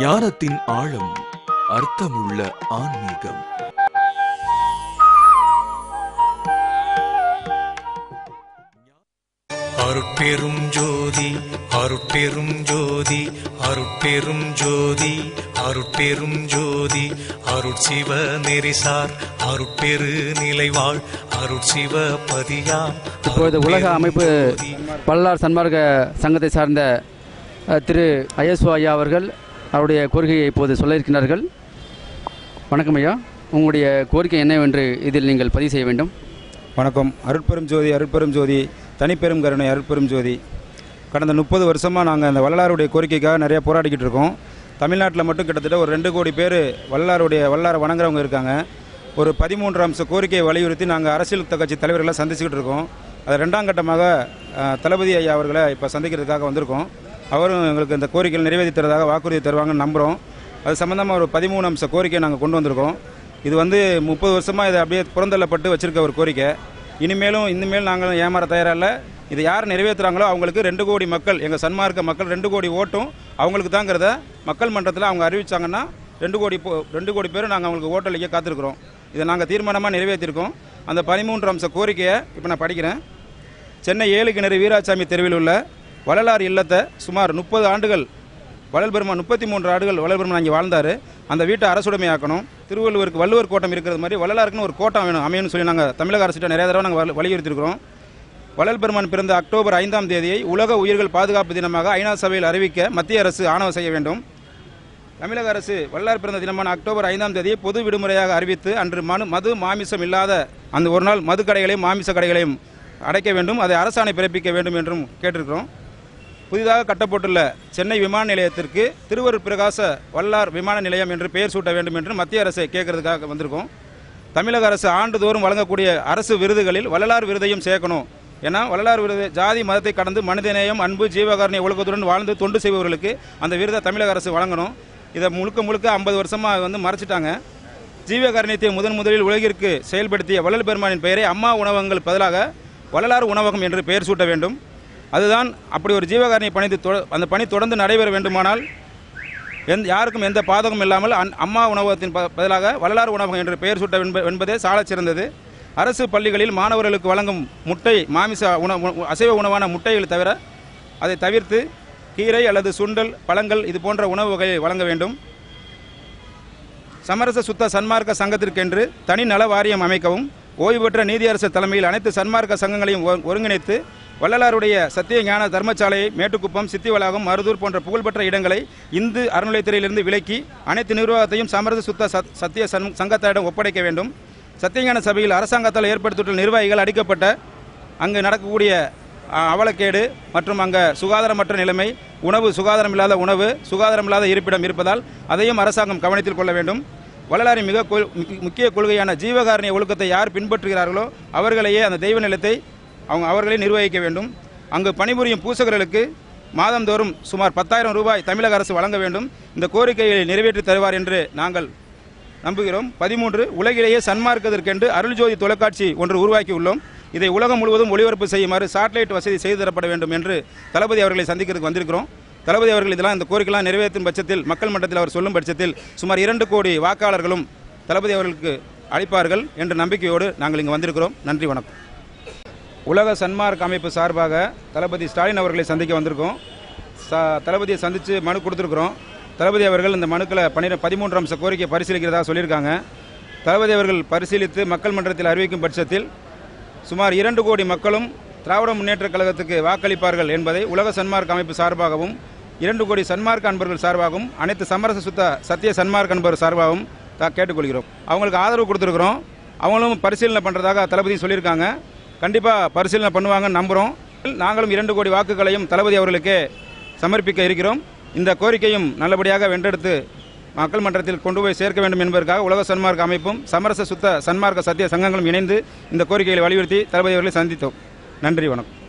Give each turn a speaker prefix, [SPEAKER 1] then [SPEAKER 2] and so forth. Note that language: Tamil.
[SPEAKER 1] ஞானத்தின் ஆழம் அர்த்தமுள்ள ஆன்மீகம்
[SPEAKER 2] அருட்பெரும் ஜோதி அருட்பெரும் ஜோதி அருட்பெரும் ஜோதி அருட்பெரும் ஜோதி அருட்சிவ நெறிசார் அருட்பெரு நிலைவாழ் அருட்சிவ பதியாம்
[SPEAKER 3] இப்பொழுது உலக அமைப்பு வள்ளலார் சன்மார்க்க சங்கத்தை சார்ந்த அஹ், திரு ஐஎஸ்ஓ ஐயா அவர்கள் அவருடைய கோரிக்கையை இப்போது சொல்ல இருக்கின்றார்கள் வணக்கம் ஐயா உங்களுடைய கோரிக்கை என்னவென்று இதில் நீங்கள் பதிவு செய்ய வேண்டும்
[SPEAKER 4] வணக்கம் அருட்பெரும் ஜோதி அருட்பெரும் ஜோதி தனிப்பெரும் கருணை அருட்பெரும் ஜோதி கடந்த முப்பது வருஷமாக நாங்கள் அந்த வள்ளலாருடைய கோரிக்கைக்காக நிறைய போராடிக்கிட்டு இருக்கோம் தமிழ்நாட்டில் மட்டும் கிட்டத்தட்ட ஒரு ரெண்டு கோடி பேர் வள்ளலாருடைய வள்ளலாரை வணங்குறவங்க இருக்காங்க ஒரு பதிமூன்று அம்ச கோரிக்கையை வலியுறுத்தி நாங்கள் அரசியல் கட்சி தலைவர்களை சந்திச்சுக்கிட்டு இருக்கோம் அது ரெண்டாம் கட்டமாக அஹ், தளபதி ஐயா அவர்களை இப்போ சந்திக்கிறதுக்காக வந்திருக்கோம் அவரும் எங்களுக்கு இந்த கோரிக்கைகள் நிறைவேற்றி வாக்குறுதி தருவாங்கன்னு நம்புகிறோம் அது சம்மந்தமாக ஒரு பதிமூணு அம்ச கோரிக்கையை நாங்கள் கொண்டு வந்திருக்கோம் இது வந்து முப்பது வருஷமாக இது அப்படியே புறந்தள்ளப்பட்டு வச்சிருக்க ஒரு கோரிக்கை இனிமேலும் இனிமேல் நாங்களும் ஏமாற தயாரா இல்ல இது யார் நிறைவேற்றுறாங்களோ அவங்களுக்கு ரெண்டு கோடி மக்கள் எங்கள் சன்மார்க்க மக்கள் ரெண்டு கோடி ஓட்டும் அவங்களுக்கு தாங்கிறத மக்கள் மன்றத்தில் அவங்க அறிவிச்சாங்கன்னா ரெண்டு கோடி போ- ரெண்டு கோடி பேரும் நாங்கள் அவங்களுக்கு ஓட்டளிக்க காத்திருக்கிறோம் இதை நாங்கள் தீர்மானமாக நிறைவேற்றிருக்கோம் அந்த பதிமூன்று அம்ச கோரிக்கையை இப்போ நான் படிக்கிறேன் சென்னை ஏழு கிணறு வீராசாமி தெருவில் உள்ள வள்ளலார் இல்லத்தை சுமார் முப்பது ஆண்டுகள் வள்ளல் பெருமான் முப்பத்தி மூன்று ஆண்டுகள் வள்ளல் பெருமான் அங்கே வாழ்ந்தார் அந்த வீட்டை அரசுடைமையாக்கணும் திருவள்ளுவருக்கு வள்ளுவர் கோட்டம் இருக்கிறது மாதிரி வள்ளலாருக்குன்னு ஒரு கோட்டம் வேணும் அமையணும்னு சொல்லி நாங்கள் தமிழக அரசிட்ட நிறைய தடவை நாங்கள் வலியுறுத்திருக்கிறோம் வள்ளல் பெருமான் பிறந்த அக்டோபர் ஐந்தாம் தேதியை உலக உயிர்கள் பாதுகாப்பு தினமாக ஐநா சபையில் அறிவிக்க மத்திய அரசு ஆணவம் செய்ய வேண்டும் தமிழக அரசு வள்ளலார் பிறந்த தினமான அக்டோபர் ஐந்தாம் தேதியை பொது விடுமுறையாக அறிவித்து அன்று மனு மது மாமிசம் இல்லாத அந்த ஒரு நாள் மது கடைகளையும் மாமிச கடைகளையும் அடைக்க வேண்டும் அதை அரசாணை பிறப்பிக்க வேண்டும் என்றும் கேட்டிருக்கிறோம் புதிதாக கட்டப்பட்டுள்ள சென்னை விமான நிலையத்திற்கு திருவருட் பிரகாச வல்லார் விமான நிலையம் என்று பெயர் சூட்ட வேண்டும் என்று மத்திய அரசை கேட்கறதுக்காக வந்திருக்கோம் தமிழக அரசு ஆண்டுதோறும் வழங்கக்கூடிய அரசு விருதுகளில் வள்ளலார் விருதையும் சேர்க்கணும் ஏன்னா வள்ளலார் விருது ஜாதி மதத்தை கடந்து மனிதநேயம் அன்பு ஜீவகாரணிய ஒழுக்கத்துடன் வாழ்ந்து தொண்டு செய்பவர்களுக்கு அந்த விருதை தமிழக அரசு வழங்கணும் இதை முழுக்க முழுக்க ஐம்பது வருஷமாக வந்து மறைச்சிட்டாங்க ஜீவகாரணியத்தை முதன் முதலில் உலகிற்கு செயல்படுத்திய வள்ளல் பெருமானின் பெயரை அம்மா உணவகங்கள் பதிலாக வள்ளலார் உணவகம் என்று பெயர் சூட்ட வேண்டும் அதுதான் அப்படி ஒரு ஜீவகாரணிய பணி தொ- அந்த பணி தொடர்ந்து நடைபெற வேண்டுமானால் எந்த யாருக்கும் எந்த பாதகம் இல்லாமல் அன் அம்மா உணவகத்தின் ப- பதிலாக வள்ளலார் உணவகம் என்று பெயர் சூட்ட என்ப- என்பதே சாலச் சிறந்தது அரசு பள்ளிகளில் மாணவர்களுக்கு வழங்கும் முட்டை மாமிச உணவு அசைவ உணவான முட்டைகள் தவிர அதை தவிர்த்து கீரை அல்லது சுண்டல் பழங்கள் இது போன்ற உணவு வகையை வழங்க வேண்டும் சமரச சுத்த சன்மார்க்க சங்கத்திற்கென்று தனி நல வாரியம் அமைக்கவும் ஓய்வு பெற்ற நீதியரசர் தலைமையில் அனைத்து சன்மார்க்க சங்கங்களையும் ஒ- ஒருங்கிணைத்து வள்ளலாருடைய சத்திய ஞான தர்மசாலையை மேட்டுக்குப்பம் சித்திவளாகம் மருதூர் போன்ற புகழ்பெற்ற இடங்களை இந்து அறநிலைத்துறையிலிருந்து விலக்கி அனைத்து நிர்வாகத்தையும் சமரச சுத்த சத்- சத்திய சன்- சங்கத்தாரிடம் ஒப்படைக்க வேண்டும் சத்தியஞான சபையில் அரசாங்கத்தால் ஏற்படுத்தியுள்ள நிர்வாகிகள் அடிக்கப்பட்ட அங்கு நடக்கக்கூடிய அ, அவலக்கேடு மற்றும் அங்கே சுகாதாரமற்ற நிலைமை உணவு சுகாதாரம் இல்லாத உணவு சுகாதாரம் இல்லாத இருப்பிடம் இருப்பதால் அதையும் அரசாங்கம் கவனத்தில் கொள்ள வேண்டும் வள்ளலாரின் மிக கொள்- முக்கிய- முக்கிய கொள்கையான ஜீவகாரணிய ஒழுக்கத்தை யார் பின்பற்றுகிறார்களோ அவர்களையே அந்த தெய்வ நிலத்தை அவங்க அவர்களே நிர்வகிக்க வேண்டும் அங்கு பணிபுரியும் பூசகர்களுக்கு மாதந்தோறும் சுமார் பத்தாயிரம் ரூபாய் தமிழக அரசு வழங்க வேண்டும் இந்த கோரிக்கையை நிறைவேற்றி தருவார் என்று நாங்கள் நம்புகிறோம் பதிமூன்று உலகிலேயே சன்மார்க்கதற்கென்று அருள்ஜோதி தொலைக்காட்சி ஒன்று உருவாக்கி உள்ளோம் இதை உலகம் முழுவதும் ஒளிபரப்பு செய்யுமாறு சாட்டலைட் வசதி செய்து தரப்பட வேண்டும் என்று தளபதி அவர்களை சந்திக்கிறதுக்கு வந்திருக்கிறோம் தளபதி அவர்கள் இதெல்லாம் இந்த கோரிக்கைலாம் நிறைவேற்றும் பட்சத்தில் மக்கள் மன்றத்தில் அவர் சொல்லும் பட்சத்தில் சுமார் இரண்டு கோடி வாக்காளர்களும் தளபதி அவர்களுக்கு அளிப்பார்கள் என்ற நம்பிக்கையோடு நாங்கள் இங்கு வந்திருக்கிறோம் நன்றி வணக்கம் உலக சன்மார்க் அமைப்பு சார்பாக தளபதி ஸ்டாலின் அவர்களை சந்திக்க வந்திருக்கோம் ச- தளபதியை சந்தித்து மனு கொடுத்துருக்குறோம் தளபதி அவர்கள் இந்த மனுக்களை பன்னிர பதிமூன்று அம்ச கோரிக்கையை பரிசீலிக்கிறதா சொல்லியிருக்காங்க தளபதி அவர்கள் பரிசீலித்து மக்கள் மன்றத்தில் அறிவிக்கும் பட்சத்தில் சுமார் இரண்டு கோடி மக்களும் திராவிட முன்னேற்றக் கழகத்துக்கு வாக்களிப்பார்கள் என்பதை உலக சன்மார்க் அமைப்பு சார்பாகவும் இரண்டு கோடி சன்மார்க்க அன்பர்கள் சார்பாகவும் அனைத்து சமரச சுத்த சத்திய சன்மார்க்க அன்பர் சார்பாகவும் தா கேட்டுக்கொள்கிறோம் அவங்களுக்கு ஆதரவு கொடுத்துருக்குறோம் அவங்களும் பரிசீலனை பண்ணுறதாக தளபதி சொல்லியிருக்காங்க கண்டிப்பாக பரிசீலனை பண்ணுவாங்கன்னு நம்புகிறோம் நாங்களும் இரண்டு கோடி வாக்குகளையும் தளபதி அவர்களுக்கு சமர்ப்பிக்க இருக்கிறோம் இந்த கோரிக்கையும் நல்லபடியாக வென்றெடுத்து மக்கள் மன்றத்தில் கொண்டு போய் சேர்க்க வேண்டும் என்பதற்காக உலக சன்மார்க்க அமைப்பும் சமரச சுத்த சன்மார்க்க சத்திய சங்கங்களும் இணைந்து இந்த கோரிக்கைகளை வலியுறுத்தி தளபதி அவர்களை சந்தித்தோம் நன்றி வணக்கம்